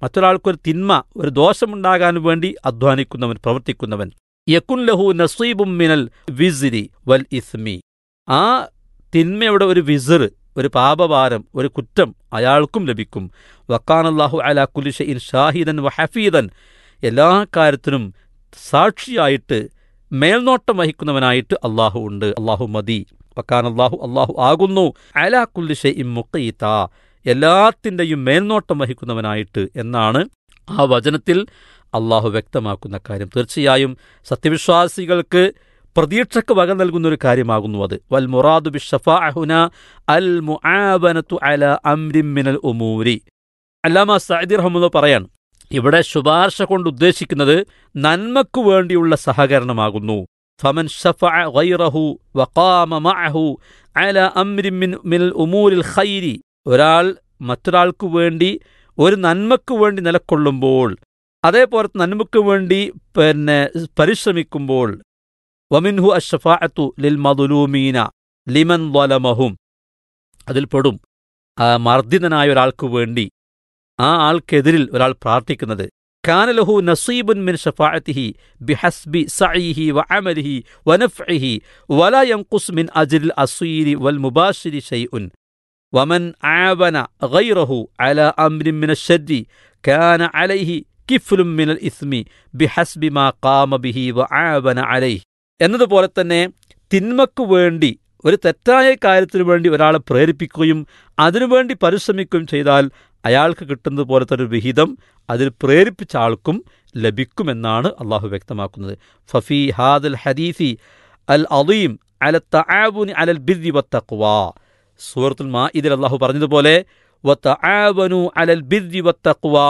മറ്റൊരാൾക്കൊരു തിന്മ ഒരു ദോഷമുണ്ടാകാൻ വേണ്ടി അധ്വാനിക്കുന്നവൻ പ്രവർത്തിക്കുന്നവൻ യക്കുൻ ലഹു നസീബും മിനൽ വിസിരി വൽ ഇസ്മി ആ തിന്മയുടെ ഒരു വിസിർ ഒരു പാപഭാരം ഒരു കുറ്റം അയാൾക്കും ലഭിക്കും വക്കാനല്ലാഹു അല കുലിഷ ഇൻ ഷാഹിദൻ വഹഫീദൻ എല്ലാ കാര്യത്തിനും സാക്ഷിയായിട്ട് മേൽനോട്ടം വഹിക്കുന്നവനായിട്ട് അള്ളാഹു ഉണ്ട് അള്ളാഹു മതി വക്കാൻ അള്ളാഹു അള്ളാഹു ആകുന്നു അലാ കുല്ലിഷ ഇം മുക്കീത്ത എല്ലാത്തിൻ്റെയും മേൽനോട്ടം വഹിക്കുന്നവനായിട്ട് എന്നാണ് ആ വചനത്തിൽ അള്ളാഹു വ്യക്തമാക്കുന്ന കാര്യം തീർച്ചയായും സത്യവിശ്വാസികൾക്ക് പ്രതീക്ഷയ്ക്ക് വക നൽകുന്ന ഒരു കാര്യമാകുന്നു അത് വൽ മുറാദു ബിഷഫാഹുന അൽ മുആബനത്തു അല അംരിൻ മിനൽ ഉമൂരി അല്ലാമ സഅദി റഹ്മുല്ല പറയാൻ ഇവിടെ ശുപാർശ കൊണ്ട് ഉദ്ദേശിക്കുന്നത് നന്മക്കു വേണ്ടിയുള്ള സഹകരണമാകുന്നു ഫമൻ ഷഫഅ ഗൈറഹു വഖാമ മഅഹു അല അംരിൻ മിൻ മിനൽ ഉമൂരിൽ ഖൈരി ഒരാൾ മറ്റൊരാൾക്കു വേണ്ടി ഒരു നന്മക്കു വേണ്ടി നിലക്കൊള്ളുമ്പോൾ അതേപോലെ നന്മയ്ക്ക് വേണ്ടി പിന്നെ പരിശ്രമിക്കുമ്പോൾ വമിൻഹു അഷഫാഅത്തു ലിൽ മദുലൂമീന ലിമൻ വലമഹും അതിൽപ്പെടും ആ മർദ്ദിതനായ ഒരാൾക്ക് വേണ്ടി ആ ആൾക്കെതിരിൽ ഒരാൾ പ്രാർത്ഥിക്കുന്നത് കാനലഹു നസീബുൻ മിൻ ഷഫാഅത്തിഹി ബിഹസ്ബി സഈഹി വഅമലിഹി വനഫ്ഇഹി വലാ യൻഖുസ് മിൻ അജ്രിൽ അസ്വീരി വൽ മുബാശിരി ഷൈഉൻ വമൻ ആവന ഗൈറഹു അലാ അംരിൻ മിന الشر كان عليه كفل من الإثم بحسب ما قام به وعاون عليه എന്നതുപോലെ തന്നെ തിന്മക്കു വേണ്ടി ഒരു തെറ്റായ കാര്യത്തിനു വേണ്ടി ഒരാളെ പ്രേരിപ്പിക്കുകയും അതിനുവേണ്ടി പരിശ്രമിക്കുകയും ചെയ്താൽ അയാൾക്ക് കിട്ടുന്നത് പോലത്തെ ഒരു വിഹിതം അതിൽ പ്രേരിപ്പിച്ച ആൾക്കും ലഭിക്കുമെന്നാണ് അള്ളാഹു വ്യക്തമാക്കുന്നത് ഫഫി ഹാദൽ ഹദീസി അൽ അദീം അല തആബുനി അലൽ ബിർരി വത്തഖ്വാ സൂറത്തുൽ മാ ഇതിൽ അള്ളാഹു പറഞ്ഞതുപോലെ വതആവനു അലൽ ബിർരി വത്തഖ്വാ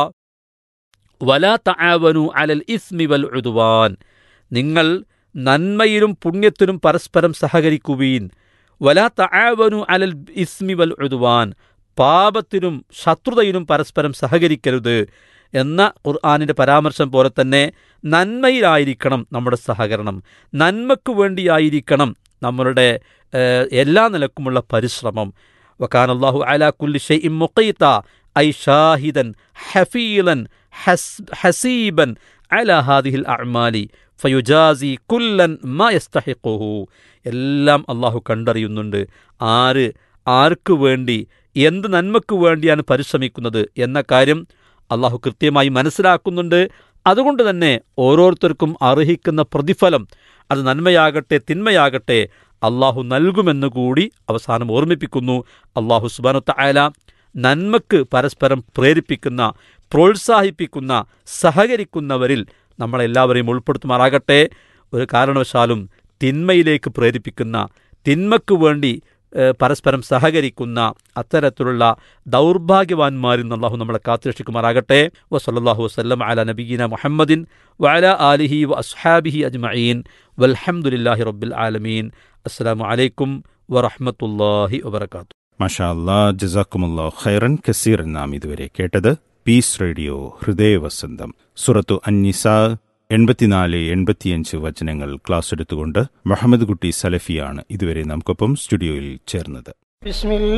വലാ തആവനു അലൽ ഇസ്മി വൽ ഉദ്വാൻ നിങ്ങൾ നന്മയിലും പുണ്യത്തിലും പരസ്പരം സഹകരിക്കുവീൻ വലാ തആവനു അലൽ ഇസ്മി വൽ ഉദ്വാൻ പാപത്തിനും ശത്രുതയിലും പരസ്പരം സഹകരിക്കരുത് എന്ന ഖുർആാനിൻ്റെ പരാമർശം പോലെ തന്നെ നന്മയിലായിരിക്കണം നമ്മുടെ സഹകരണം നന്മയ്ക്കു വേണ്ടിയായിരിക്കണം നമ്മളുടെ ഏഹ്, എല്ലാ നിലക്കുമുള്ള പരിശ്രമം വക്കാൻ അള്ളാഹു അലാ കുല്ലി ഷെയ് മുഖീത്ത ഐ ഷാഹിദൻ ഹഫീലൻ ഹസ് ഹസീബൻ അല ഹാദിഹിൽ അഅ്മാലി ഫയുജാസി കുല്ലൻ മാ യസ്തഹിഖുഹു എല്ലാം അള്ളാഹു കണ്ടറിയുന്നുണ്ട് ആര് ആർക്കു വേണ്ടി എന്ത് നന്മയ്ക്കു വേണ്ടിയാണ് പരിശ്രമിക്കുന്നത് എന്ന കാര്യം അള്ളാഹു കൃത്യമായി മനസ്സിലാക്കുന്നുണ്ട് അതുകൊണ്ട് തന്നെ ഓരോരുത്തർക്കും അർഹിക്കുന്ന പ്രതിഫലം അത് നന്മയാകട്ടെ തിന്മയാകട്ടെ അള്ളാഹു നൽകുമെന്ന് കൂടി അവസാനം ഓർമ്മിപ്പിക്കുന്നു അള്ളാഹു സുബാനുത്ത ആല നന്മക്ക് പരസ്പരം പ്രേരിപ്പിക്കുന്ന പ്രോത്സാഹിപ്പിക്കുന്ന സഹകരിക്കുന്നവരിൽ നമ്മളെല്ലാവരെയും ഉൾപ്പെടുത്തുമാറാകട്ടെ ഒരു കാരണവശാലും തിന്മയിലേക്ക് പ്രേരിപ്പിക്കുന്ന തിന്മക്ക് വേണ്ടി ഏഹ്, പരസ്പരം സഹകരിക്കുന്ന അത്തരത്തിലുള്ള ദൗർഭാഗ്യവാന്മാരിൽ നിന്ന് അള്ളാഹു നമ്മളെ കാത്തുരക്ഷിക്കുമാറാകട്ടെ വസല്ലാഹു വസ്ലം അല നബീന മുഹമ്മദിൻ വഅല ആലിഹി വ അസ്ഹാബിഹി അജ്മഈൻ വൽഹംദുലില്ലാഹി റബ്ബിൽ ആലമീൻ അസ്സലാമു അലൈക്കും വറഹ്മത്തുള്ളാഹി വബർക്കാത്തു മഷാ അല്ലാ ജസാക്കുമുല്ലാ ഖൈറൻ കസീർ നാം ഇതുവരെ കേട്ടത് പീസ് റേഡിയോ ഹൃദയവസന്തം സുറത്തു അന്നിസ എൺപത്തിനാല് എൺപത്തിയഞ്ച് വചനങ്ങൾ ക്ലാസ് എടുത്തുകൊണ്ട് മുഹമ്മദ് കുട്ടി സലഫിയാണ് ഇതുവരെ നമുക്കൊപ്പം സ്റ്റുഡിയോയിൽ ചേർന്നത് بسم الله